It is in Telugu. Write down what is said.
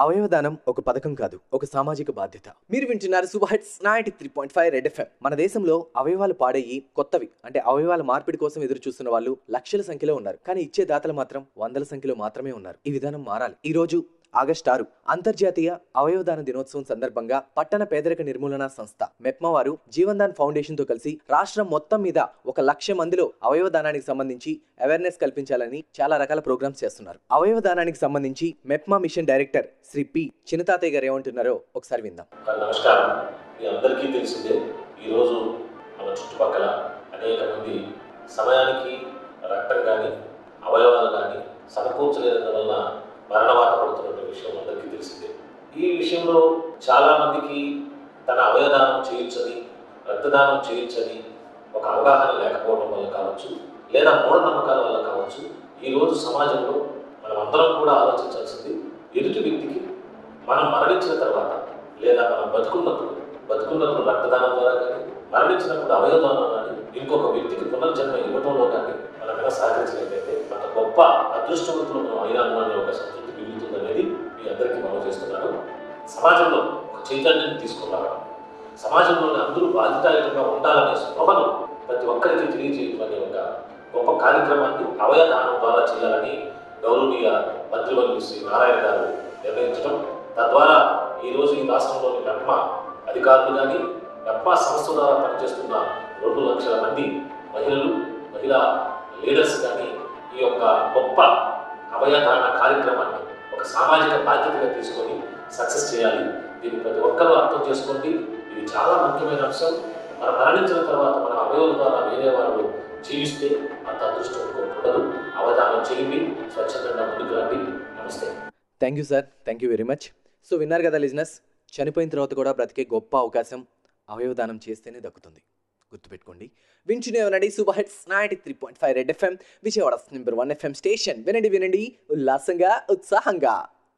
అవయవదానం ఒక పథకం కాదు ఒక సామాజిక బాధ్యత మీరు వింటున్నారు సుబహట్స్ ninety three point five red FM మన దేశంలో అవయవాలు పాడయ్యి కొత్తవి అంటే అవయవాల మార్పిడి కోసం ఎదురు చూస్తున్న వాళ్ళు లక్షల సంఖ్యలో ఉన్నారు కానీ ఇచ్చే దాతలు మాత్రం వందల సంఖ్యలో మాత్రమే ఉన్నారు ఈ విధానం మారాలి ఈ రోజు ఆగస్టు ఆరు అంతర్జాతీయ అవయవదాన దినోత్సవం సందర్భంగా పట్టణ పేదరిక నిర్మూలన సంస్థ మెప్మా వారు జీవన్దాన్ ఫౌండేషన్ తో కలిసి రాష్ట్రం మొత్తం మీద ఒక లక్ష మందిలో అవయవదానానికి సంబంధించి అవేర్నెస్ కల్పించాలని చాలా రకాల ప్రోగ్రామ్స్ చేస్తున్నారు అవయవదానానికి సంబంధించి MEPMA mission director Shri P Chinnatatayya garu ఏమంటున్నారో ఒకసారి విందాం నమస్కారం మీ అందరికీ తెలిసిందే ఈరోజు మన చుట్టుపక్కల అనేక మంది సమయానికి రక్తం కానీ అవయవాలు కానీ సమకూర్చలేనందు వలన మరణవాత పడుతున్న విషయం అందరికీ తెలిసిందే ఈ విషయంలో చాలా మందికి తన అవయవదానం చేయొచ్చని రక్తదానం చేయొచ్చని ఒక అవగాహన లేకపోవడం వల్ల కావచ్చు లేదా మూఢనమ్మకాల వల్ల కావచ్చు ఈరోజు సమాజంలో మనం అందరం కూడా ఆలోచించాల్సింది ఎదుటి వ్యక్తికి మనం మరణించిన తర్వాత లేదా మనం బతుకున్నప్పుడు బతుకున్నప్పుడు రక్తదానం ద్వారా కానీ మరణించినప్పుడు అవయవదానం కానీ ఇంకొక వ్యక్తికి పునర్జన్మ ఇవ్వడంలో కానీ మనం కనుక సహకరించినట్లయితే అంత గొప్ప అదృష్టవంతులు మనం అయినాము అనే ఒక సంతృప్తి మిగులుతుంది అనేది మీ అందరికీ మనం చేస్తున్నాను సమాజంలో ఒక చైతన్యాన్ని తీసుకురావడం సమాజంలోని అందరూ బాధ్యతాయుతంగా ఉండాలనే స్పృహను ప్రతి ఒక్కరికి తెలియజేయడం అనే ఒక గొప్ప కార్యక్రమాన్ని అవయదానం ద్వారా చేయాలని గౌరవనీయ మంత్రివర్యులు శ్రీ నారాయణ గారు నిర్ణయించడం తద్వారా ఈరోజు ఈ రాష్ట్రంలోని మెప్మా అధికారులు కానీ మెప్మా సంస్థ ద్వారా పనిచేస్తున్న రెండు లక్షల మంది మహిళలు మహిళా లీడర్స్ కానీ ఈ యొక్క గొప్ప అవయదాన కార్యక్రమాన్ని ఒక సామాజిక బాధ్యతగా తీసుకొని సక్సెస్ చేయాలి దీన్ని ప్రతి ఒక్కరూ అర్థం చేసుకోండి ఇది చాలా ముఖ్యమైన అంశం మనం మరణించిన తర్వాత మన అవయవం ద్వారా వేరే వాళ్ళు జీవిస్తే అంత అదృష్టం ఇంకొకటి ఉండదు అవధానం చేయండి స్వచ్ఛందంగా ముందుకు రండి నమస్తే thank you sir thank you very much so విన్నారు కదా లిజినెస్ చనిపోయిన తర్వాత కూడా బ్రతికే గొప్ప అవకాశం అవయవదానం చేస్తేనే దక్కుతుంది గుర్తుపెట్టుకోండి వింటూనే వినండి super hits ninety three point five red FM Vijayawada number one FM station వినండి వినండి ఉల్లాసంగా ఉత్సాహంగా